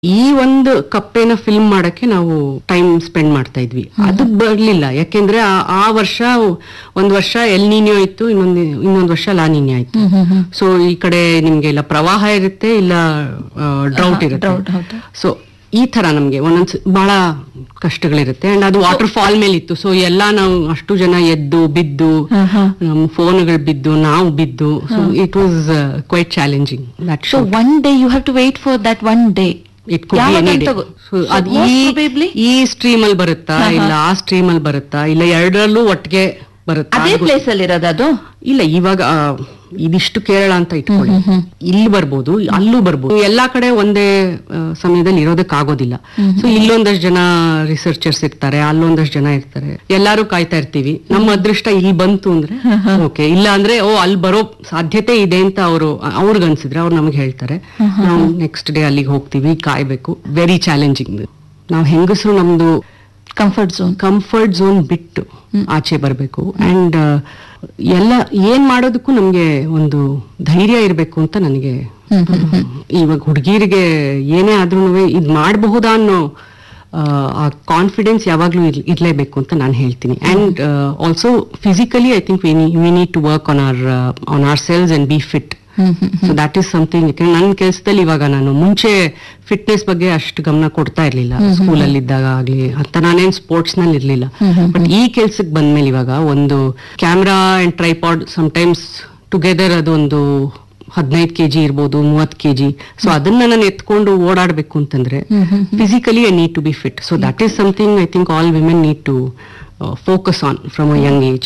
ಈ ಒಂದು ಕಪ್ಪೆನ ಫಿಲ್ಮ್ ಮಾಡಕ್ಕೆ ನಾವು ಟೈಮ್ ಸ್ಪೆಂಡ್ ಮಾಡ್ತಾ ಇದ್ವಿ ಅದು ಬರ್ಲಿಲ್ಲ ಯಾಕೆಂದ್ರೆ ಆ- ಆ ವರ್ಷ ಒಂದ್ ವರ್ಷ ಎಲ್ ನೀನ್ಯೋ ಇತ್ತು ಇನ್ನೊಂದ್ ಇನ್ನೊಂದ್ ವರ್ಷ ಲಾ ನೀನ್ಯೋ ಇತ್ತು ಸೊ ಈ ಕಡೆ ನಿಮ್ಗೆ ಇಲ್ಲ ಪ್ರವಾಹ ಇರುತ್ತೆ ಇಲ್ಲ ಡ್ರೌಟ್ drought, ಹೌದು. ಇರುತ್ತೆ ಸೊ ಈ ತರ ನಮ್ಗೆ ಒಂದೊಂದ್ ಬಹಳ ಕಷ್ಟಗಳಿರುತ್ತೆ ಅಂಡ್ ಅದು ವಾಟರ್ ಫಾಲ್ ಮೇಲೆ ಇತ್ತು ಸೊ ಎಲ್ಲಾ ನಾವು ಅಷ್ಟು ಜನ ಎದ್ದು ಬಿದ್ದು ನಮ್ಮ ಫೋನ್ಗಳು ಬಿದ್ದು ನಾವು ಬಿದ್ದು so it was quite challenging that so one day you have to wait for that one day it could ಯಾವಾಗ ಎನಿ ಅಂತ ಡೇ ಗೊ- ಸೊ So ಅದು most ಈ probably- ಈ ಸ್ಟ್ರೀಮ್ ಅಲ್ಲಿ ಬರುತ್ತಾ ಇಲ್ಲ ಆ ಸ್ಟ್ರೀಮ್ ಅಲ್ಲಿ ಬರುತ್ತಾ ಇಲ್ಲ ಎರಡರಲ್ಲೂ ಒಟ್ಟಿಗೆ ಬರುತ್ತಾ ಅದೇ ಅದು ಗೊತ್ತಿಲ್ಲ. ಪ್ಲೇಸ್ ಅಲ್ಲಿ ಇರೋದು ಅದು ಇಲ್ಲ ಇವಾಗ ಆ, ಇದಿಷ್ಟು ಕೇರಳ ಅಂತ ಇಟ್ಕೊಳ್ಳಿ ಇಲ್ಲಿ ಬರ್ಬೋದು ಅಲ್ಲೂ ಬರ್ಬೋದು ಎಲ್ಲಾ ಕಡೆ ಒಂದೇ ಆ, ಸಮಯದಲ್ಲಿ ಇರೋದಕ್ಕೆ ಆಗೋದಿಲ್ಲ ಸೊ ಇಲ್ಲೊಂದಷ್ಟು ಜನ ರಿಸರ್ಚರ್ಸ್ ಇರ್ತಾರೆ ಅಲ್ಲೊಂದಷ್ಟು ಜನ ಇರ್ತಾರೆ ಎಲ್ಲಾರು ಕಾಯ್ತಾ ಇರ್ತೀವಿ ನಮ್ಮ ಅದೃಷ್ಟ ಇಲ್ಲಿ ಬಂತು ಅಂದ್ರೆ ಓಕೆ ಇಲ್ಲ ಅಂದ್ರೆ ಓ ಅಲ್ಲಿ ಬರೋ ಸಾಧ್ಯತೆ ಇದೆ ಅಂತ ಅವರು ಅವ್ರಿಗೆ ಅನ್ಸಿದ್ರೆ ಅವ್ರು ನಮ್ಗೆ ಹೇಳ್ತಾರೆ ನಾವು ನೆಕ್ಸ್ಟ್ ಡೇ ಅಲ್ಲಿಗೆ ಹೋಗ್ತೀವಿ ಕಾಯ್ಬೇಕು ವೆರಿ ಚಾಲೆಂಜಿಂಗ್ ನಾವು ಹೆಂಗಸರು ನಮ್ದು ಕಂಫರ್ಟ್ ಝೋನ್ ಕಂಫರ್ಟ್ ಝೋನ್ ಬಿಟ್ಟು ಆಚೆ ಬರಬೇಕು ಅಂಡ್ ಎಲ್ಲ ಏನ್ ಮಾಡೋದಕ್ಕೂ ನಮ್ಗೆ ಒಂದು ಧೈರ್ಯ ಇರಬೇಕು ಅಂತ ನನಗೆ ಇವಾಗ ಹುಡುಗಿರಿಗೆ ಏನೇ ಆದ್ರೂ ಇದ್ ಮಾಡಬಹುದಾ ಅನ್ನೋ ಆ, ಆ ಕಾನ್ಫಿಡೆನ್ಸ್ ಯಾವಾಗ್ಲೂ ಇರ್- ಇರ್ಲೇಬೇಕು ಅಂತ ನಾನು ಹೇಳ್ತೀನಿ and also physically I think we need to work on our on our selves and be fit so that is something ನನ್ನ ಕೆಲಸದಲ್ಲಿ ಇವಾಗ ನಾನು ಮುಂಚೆ ಫಿಟ್ನೆಸ್ ಬಗ್ಗೆ ಅಷ್ಟು ಗಮನ ಕೊಡ್ತಾ ಇರ್ಲಿಲ್ಲ ಸ್ಕೂಲಲ್ಲಿ ಇದ್ದಾಗ ಆಗ್ಲಿ ಅಂತ ನಾನೇನ್ ಸ್ಪೋರ್ಟ್ಸ್ ನಲ್ಲಿ ಇರ್ಲಿಲ್ಲ ಬಟ್ ಈ ಕೆಲ್ಸಕ್ಕೆ ಬಂದ್ಮೇಲೆ ಇವಾಗ ಒಂದು camera and tripod times together ಅದೊಂದು ಹದಿನೈದು ಕೆಜಿ ಇರ್ಬೋದು ಮೂವತ್ ಕೆಜಿ ಸೊ ಅದನ್ನ ನಾನು ಎತ್ಕೊಂಡು ಓಡಾಡ್ಬೇಕು ಅಂತಂದ್ರೆ physically I need to be fit so that is something I think all women need to focus on from a young age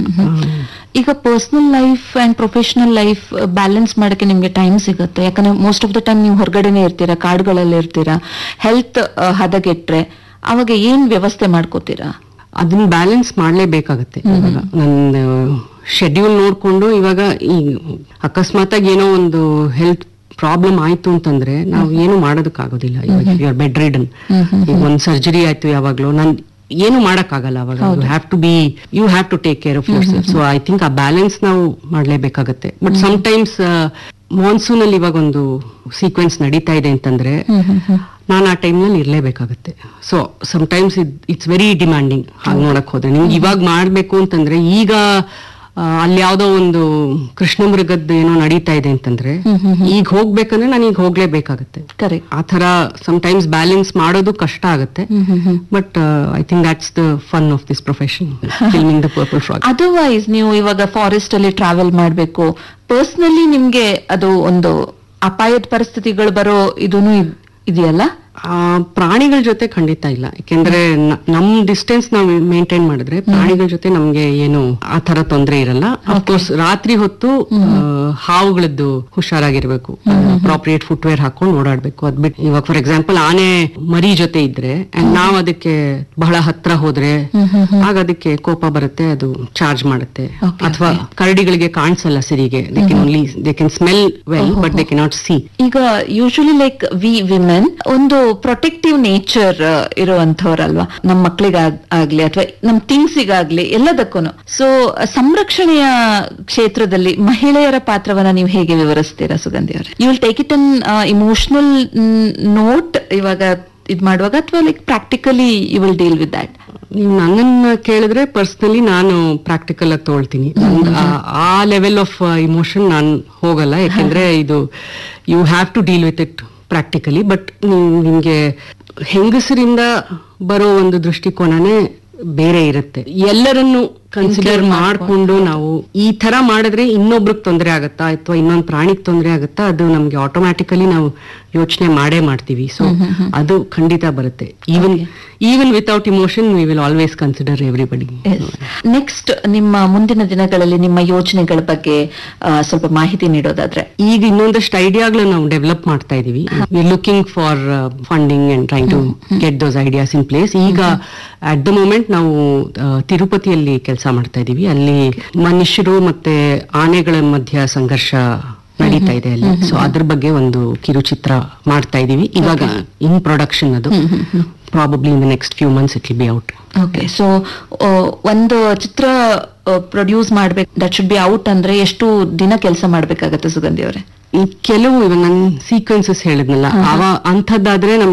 ಈಗ personal life and professional life balance ಮಾಡಕ್ಕೆ ನಿಮ್ಗೆ ಟೈಮ್ ಸಿಗುತ್ತೆ ಯಾಕಂದ್ರೆ ಮೋಸ್ಟ್ ಆಫ್ ದ ಟೈಮ್ ನೀವು ಹೊರಗಡೆನೆ ಇರ್ತೀರಾ ಕಾಡುಗಳಲ್ಲಿ ಇರ್ತೀರಾ health ಹದಗೆಟ್ರೆ ಅವಾಗ ಏನ್ ವ್ಯವಸ್ಥೆ ಮಾಡ್ಕೋತೀರಾ ಅದನ್ನ ಬ್ಯಾಲೆನ್ಸ್ ಮಾಡ್ಲೇಬೇಕಾಗತ್ತೆ ಇವಾಗ ನನ್ನ ಶೆಡ್ಯೂಲ್ ನೋಡ್ಕೊಂಡು ಇವಾಗ ಈ ಅಕಸ್ಮಾತಾಗಿ ಏನೋ ಒಂದು ಹೆಲ್ತ್ ಪ್ರಾಬ್ಲಮ್ ಆಯ್ತು ಅಂತಂದ್ರೆ ನಾವು ಏನು ಮಾಡೋದಕ್ಕಾಗೋದಿಲ್ಲ ಇವಾಗ ಬೆಡ್ ರಿಡನ್ ಈಗ ಒಂದ್ ಸರ್ಜರಿ ಆಯ್ತು ಯಾವಾಗ್ಲೂ ನಾನ್ ಏನು ಮಾಡಕ್ಕಾಗಲ್ಲ ಅವಾಗ you have to be you have to take care of yourself so I think ಆ ಬ್ಯಾಲೆನ್ಸ್ ನಾವು ಮಾಡ್ಲೇಬೇಕಾಗತ್ತೆ ಬಟ್ ಟೈಮ್ಸ್ ಮಾನ್ಸೂನ್ ಅಲ್ಲಿ ಇವಾಗ ಒಂದು ಸೀಕ್ವೆನ್ಸ್ ನಡೀತಾ ಇದೆ ಅಂತಂದ್ರೆ ನಾನು ಆ ಟೈಮ್ನಲ್ಲಿ ಇರ್ಲೇಬೇಕಾಗತ್ತೆ so times it's very demanding ಹಾಗೆ ನೋಡಕ್ ಹೋದ್ರೆ ನಿಮ್ಗೆ ಇವಾಗ ಮಾಡ್ಬೇಕು ಅಂತಂದ್ರೆ ಈಗ ಆ, ಅಲ್ಲಿ ಯಾವ್ದೋ ಒಂದು ಕೃಷ್ಣ ಮೃಗದ್ದು ಏನೋ ನಡೀತಾ ಇದೆ ಅಂತಂದ್ರೆ ಈಗ ಹೋಗ್ಬೇಕಂದ್ರೆ ನಾನು ಈಗ ಹೋಗ್ಲೇಬೇಕಾಗತ್ತೆ ಕರೆಕ್ಟ್ ಆ ತರ ಟೈಮ್ಸ್ ಬ್ಯಾಲೆನ್ಸ್ ಮಾಡೋದು ಕಷ್ಟ ಆಗುತ್ತೆ but I think that's the fun of this profession filming the purple frog otherwise ನೀವು ಇವಾಗ ಫಾರೆಸ್ಟ್ ಅಲ್ಲಿ ಟ್ರಾವೆಲ್ ಮಾಡ್ಬೇಕು ಪರ್ಸನಲಿ ನಿಮ್ಗೆ ಅದು ಒಂದು ಅಪಾಯದ ಪರಿಸ್ಥಿತಿಗಳು ಬರೋ ಇದೂನು ಇದ್- ಇದೆಯಲ್ಲ ಆ ಪ್ರಾಣಿಗಳ ಜೊತೆ ಖಂಡಿತ ಇಲ್ಲ ಯಾಕೆಂದ್ರೆ ನ- ನಮ್ ಡಿಸ್ಟೆನ್ಸ್ ನಾವು ಮೇಂಟೈನ್ ಮಾಡಿದ್ರೆ ಪ್ರಾಣಿಗಳ ಜೊತೆ ನಮ್ಗೆ ಏನು ಆ ತರ ತೊಂದರೆ ಇರಲ್ಲ ಅಫ್ಕೋರ್ಸ್ ರಾತ್ರಿ ಹೊತ್ತು ಆ, ಹಾವುಗಳದ್ದು ಹುಷಾರಾಗಿರ್ಬೇಕು ಅಪ್ರಾಪ್ರಿಯೇಟ್ ಫುಟ್ವೇರ್ ಹಾಕೊಂಡು ಓಡಾಡ್ಬೇಕು ಅದ್ ಬಿಟ್ಟು ಇವಾಗ ಫಾರ್ ಎಕ್ಸಾಂಪಲ್ ಆನೆ ಮರಿ ಜೊತೆ ಇದ್ರೆ and ನಾವ್ ಅದಕ್ಕೆ ಬಹಳ ಹತ್ರ ಹೋದ್ರೆ ಆಗ ಅದಕ್ಕೆ ಕೋಪ ಬರುತ್ತೆ ಅದು ಚಾರ್ಜ್ ಮಾಡುತ್ತೆ ಅಥವಾ ಕರಡಿಗಳಿಗೆ ಕಾಣಿಸಲ್ಲ ಸರಿಗೆ they can only they can smell well but they cannot see ಈಗ ಯೂಶಲಿ ಲೈಕ್ ವಿ ವಿಮೆನ್ ಒಂದು ಪ್ರೊಟೆಕ್ಟಿವ್ ನೇಚರ್ ಇರುವಂತವ್ರಲ್ವಾ ನಮ್ಮ ಮಕ್ಕಳಿಗೆ ಆಗ್ಲಿ ಅಥವಾ ನಮ್ಮ ಥಿಂಗ್ಸಿಗಾಗ್ಲಿ ಎಲ್ಲದಕ್ಕೂ ಸೊ ಸಂರಕ್ಷಣೆಯ ಕ್ಷೇತ್ರದಲ್ಲಿ ಮಹಿಳೆಯರ ಪಾತ್ರವನ್ನ ನೀವು ಹೇಗೆ ವಿವರಿಸ್ತೀರಾ ಸುಗಂಧಿ ಅವರೇ you will take it on emotional note ಇವಾಗ ಇದ್ ಮಾಡುವಾಗ ಅಥವಾ like practically you will deal with that ನೀವು ನನ್ನನ್ನ ಕೇಳಿದ್ರೆ ಪರ್ಸನಲಿ ನಾನು ಪ್ರಾಕ್ಟಿಕಲ್ ಆಗಿ ತಗೊಳ್ತೀನಿ ನಂಗ್ ಆ- ಆ ಲೆವೆಲ್ ಆಫ್ ಇಮೋಷನ್ ನಾನು ಹೋಗಲ್ಲ ಯಾಕೆಂದ್ರೆ ಇದು you have to deal with it practically but ನಿಮ್ಗೆ ಹೆಂಗಸರಿಂದ ಬರೋ ಒಂದು ದೃಷ್ಟಿಕೋನನೇ ಬೇರೆ ಇರುತ್ತೆ ಎಲ್ಲರನ್ನು ಕನ್ಸಿಡರ್ ಮಾಡ್ಕೊಂಡು ನಾವು ಈ ತರ ಮಾಡಿದ್ರೆ ಇನ್ನೊಬ್ರಿಗೆ ತೊಂದರೆ ಆಗತ್ತಾ ಅಥವಾ ಇನ್ನೊಂದು ಪ್ರಾಣಿಗೆ ತೊಂದರೆ ಆಗತ್ತಾ ಅದು ನಮ್ಗೆ ಆಟೋಮ್ಯಾಟಿಕಲಿ ನಾವು ಯೋಚನೆ ಮಾಡೇ ಮಾಡ್ತೀವಿ ಸೊ ಅದು ಖಂಡಿತ ಬರುತ್ತೆ even even without emotion we will always consider everybody next ನಿಮ್ಮ ಮುಂದಿನ ದಿನಗಳಲ್ಲಿ ನಿಮ್ಮ ಯೋಜನೆಗಳ ಬಗ್ಗೆ ಆ, ಸ್ವಲ್ಪ ಮಾಹಿತಿ ನೀಡೋದಾದ್ರೆ ಈಗ ಇನ್ನೊಂದಷ್ಟು ಐಡಿಯಾಗಳನ್ನ ನಾವು ಡೆವಲಪ್ ಮಾಡ್ತಾ ಇದೀವಿ looking for funding and trying to get those ideas in place ಈಗ ಅಟ್ ದ ಮೂಮೆಂಟ್ ನಾವು ಆ, ತಿರುಪತಿಯಲ್ಲಿ ಕೆಲಸ ಮಾಡ್ತಾ ಇದೀವಿ ಅಲ್ಲಿ ಮನುಷ್ಯರು ಮತ್ತೆ ಆನೆಗಳ ಮಧ್ಯ ಸಂಘರ್ಷ ನಡೀತಾ ಇದೆ ಅಲ್ಲಿ ಸೊ ಅದ್ರ ಬಗ್ಗೆ ಒಂದು ಕಿರುಚಿತ್ರ ಮಾಡ್ತಾ ಇದೀವಿ ಇವಾಗ ಇನ್ ಪ್ರೊಡಕ್ಷನ್ ಅದು probably in the next few months it will be out okay so ಒಂದು ಚಿತ್ರ ಪ್ರೊಡ್ಯೂಸ್ ಮಾಡ್ಬೇಕು ದಟ್ ಶುಡ್ ಬಿ ಔಟ್ ಅಂದ್ರೆ ಎಷ್ಟು ದಿನ ಕೆಲಸ ಮಾಡ್ಬೇಕಾಗತ್ತೆ ಸುಗಂಧಿ ಅವರೇ ಕೆಲವು ಇವಾಗ ನನ್ ಸೀಕ್ವೆನ್ಸಸ್ ಹೇಳಿದ್ನಲ್ಲ ಅವ ಅಂಥದ್ದಾದ್ರೆ ನಮ್ಗೆ